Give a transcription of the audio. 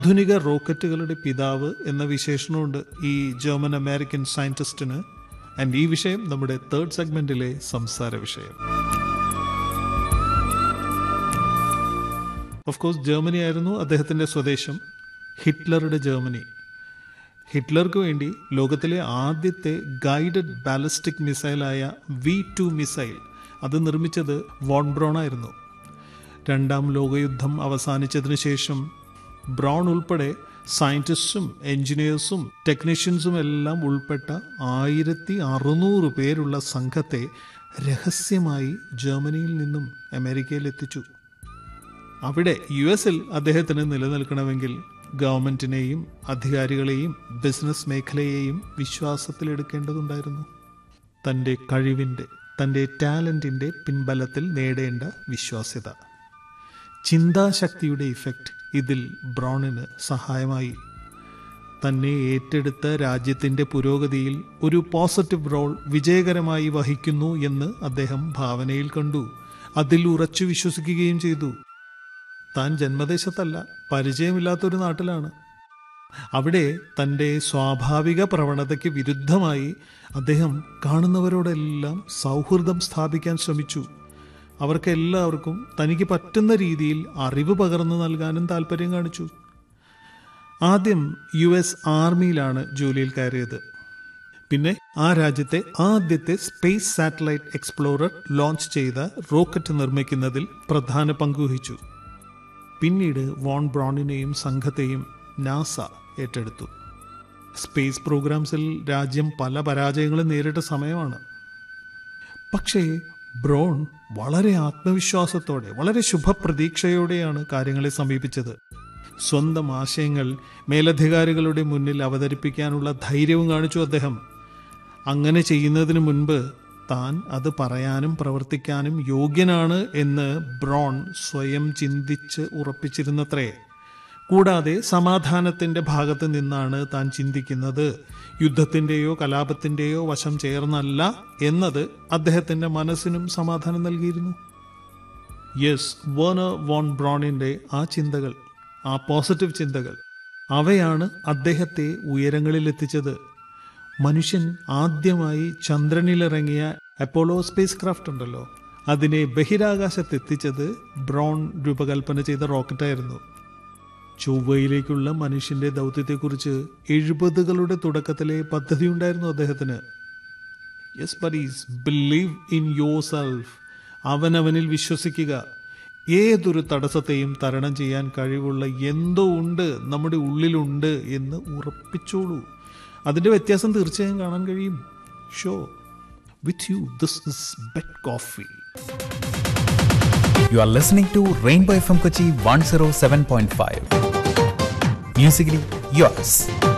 ആധുനിക റോക്കറ്റുകളുടെ പിതാവ് എന്ന വിശേഷണമുണ്ട് ഈ ജർമ്മൻ അമേരിക്കൻ സയന്റിസ്റ്റിന് ആൻഡ് ഈ വിഷയം നമ്മുടെ തേർഡ് സെഗ്മെന്റിലെ സംസാര വിഷയം ഓഫ് കോഴ്സ് ജർമ്മനി ആയിരുന്നു അദ്ദേഹത്തിന്റെ സ്വദേശം ഹിറ്റ്ലറുടെ ജർമ്മനി ഹിറ്റ്ലർക്ക് വേണ്ടി ലോകത്തിലെ ആദ്യത്തെ ഗൈഡഡ് ബാലിസ്റ്റിക് മിസൈലായ വി ടു മിസൈൽ അത് നിർമ്മിച്ചത് വോൺ ബ്രോൺ ആയിരുന്നു രണ്ടാം ലോകയുദ്ധം അവസാനിച്ചതിന് ശേഷം ബ്രൗൺ ഉൾപ്പെടെ സയൻറ്റിസ്റ്റും എഞ്ചിനീയേഴ്സും ടെക്നീഷ്യൻസും എല്ലാം ഉൾപ്പെട്ട ആയിരത്തി അറുന്നൂറ് പേരുള്ള സംഘത്തെ രഹസ്യമായി ജർമ്മനിയിൽ നിന്നും അമേരിക്കയിൽ എത്തിച്ചു അവിടെ യു എസിൽ അദ്ദേഹത്തിന് നിലനിൽക്കണമെങ്കിൽ ഗവൺമെന്റിനെയും അധികാരികളെയും ബിസിനസ് മേഖലയെയും വിശ്വാസത്തിലെടുക്കേണ്ടതുണ്ടായിരുന്നു തൻ്റെ കഴിവിൻ്റെ തൻ്റെ ടാലൻറ്റിൻ്റെ പിൻബലത്തിൽ നേടേണ്ട വിശ്വാസ്യത ചിന്താശക്തിയുടെ ഇഫക്റ്റ് ഇതിൽ ബ്രൗണിന് സഹായമായി തന്നെ ഏറ്റെടുത്ത രാജ്യത്തിൻ്റെ പുരോഗതിയിൽ ഒരു പോസിറ്റീവ് റോൾ വിജയകരമായി വഹിക്കുന്നു എന്ന് അദ്ദേഹം ഭാവനയിൽ കണ്ടു അതിൽ ഉറച്ചു വിശ്വസിക്കുകയും ചെയ്തു താൻ ജന്മദേശത്തല്ല പരിചയമില്ലാത്തൊരു നാട്ടിലാണ് അവിടെ തൻ്റെ സ്വാഭാവിക പ്രവണതയ്ക്ക് വിരുദ്ധമായി അദ്ദേഹം കാണുന്നവരോടെല്ലാം സൗഹൃദം സ്ഥാപിക്കാൻ ശ്രമിച്ചു അവർക്കെല്ലാവർക്കും തനിക്ക് പറ്റുന്ന രീതിയിൽ അറിവ് പകർന്നു നൽകാനും താല്പര്യം കാണിച്ചു ആദ്യം യു എസ് ആർമിയിലാണ് ജോലിയിൽ കയറിയത് പിന്നെ ആ രാജ്യത്തെ ആദ്യത്തെ സ്പേസ് സാറ്റലൈറ്റ് എക്സ്പ്ലോറർ ലോഞ്ച് ചെയ്ത റോക്കറ്റ് നിർമ്മിക്കുന്നതിൽ പ്രധാന പങ്കുവഹിച്ചു പിന്നീട് വോൺ ബ്രോണിനെയും സംഘത്തെയും നാസ ഏറ്റെടുത്തു സ്പേസ് പ്രോഗ്രാംസിൽ രാജ്യം പല പരാജയങ്ങളും നേരിട്ട സമയമാണ് പക്ഷേ ബ്രോൺ വളരെ ആത്മവിശ്വാസത്തോടെ വളരെ ശുഭപ്രതീക്ഷയോടെയാണ് കാര്യങ്ങളെ സമീപിച്ചത് സ്വന്തം ആശയങ്ങൾ മേലധികാരികളുടെ മുന്നിൽ അവതരിപ്പിക്കാനുള്ള ധൈര്യവും കാണിച്ചു അദ്ദേഹം അങ്ങനെ ചെയ്യുന്നതിന് മുൻപ് താൻ അത് പറയാനും പ്രവർത്തിക്കാനും യോഗ്യനാണ് എന്ന് ബ്രോൺ സ്വയം ചിന്തിച്ച് ഉറപ്പിച്ചിരുന്നത്രേ കൂടാതെ സമാധാനത്തിന്റെ ഭാഗത്ത് നിന്നാണ് താൻ ചിന്തിക്കുന്നത് യുദ്ധത്തിന്റെയോ കലാപത്തിന്റെയോ വശം ചേർന്നല്ല എന്നത് അദ്ദേഹത്തിന്റെ മനസ്സിനും സമാധാനം നൽകിയിരുന്നു യെസ് വേർണർ വോൺ ബ്രോണിന്റെ ആ ചിന്തകൾ ആ പോസിറ്റീവ് ചിന്തകൾ അവയാണ് അദ്ദേഹത്തെ ഉയരങ്ങളിൽ എത്തിച്ചത് മനുഷ്യൻ ആദ്യമായി ചന്ദ്രനിലിറങ്ങിയ അപ്പോളോ സ്പേസ് ക്രാഫ്റ്റ് ഉണ്ടല്ലോ അതിനെ ബഹിരാകാശത്തെത്തിച്ചത് ബ്രോൺ രൂപകൽപ്പന ചെയ്ത റോക്കറ്റായിരുന്നു ചൊവ്വയിലേക്കുള്ള മനുഷ്യന്റെ ദൗത്യത്തെക്കുറിച്ച് എഴുപതുകളുടെ തുടക്കത്തിലെ പദ്ധതി ഉണ്ടായിരുന്നു അദ്ദേഹത്തിന് yes buddies believe in yourself അവനവനിൽ വിശ്വസിക്കുക ഏതൊരു തടസ്സത്തെയും തരണം ചെയ്യാൻ കഴിവുള്ള എന്തോ ഉണ്ട് നമ്മുടെ ഉള്ളിലുണ്ട് എന്ന് ഉറപ്പിച്ചോളൂ അതിന്റെ വ്യത്യാസം തീർച്ചയായും കാണാൻ കഴിയും show with you this is bet coffee You are listening to Rainbow FM Kochi 107.5. Musically yours.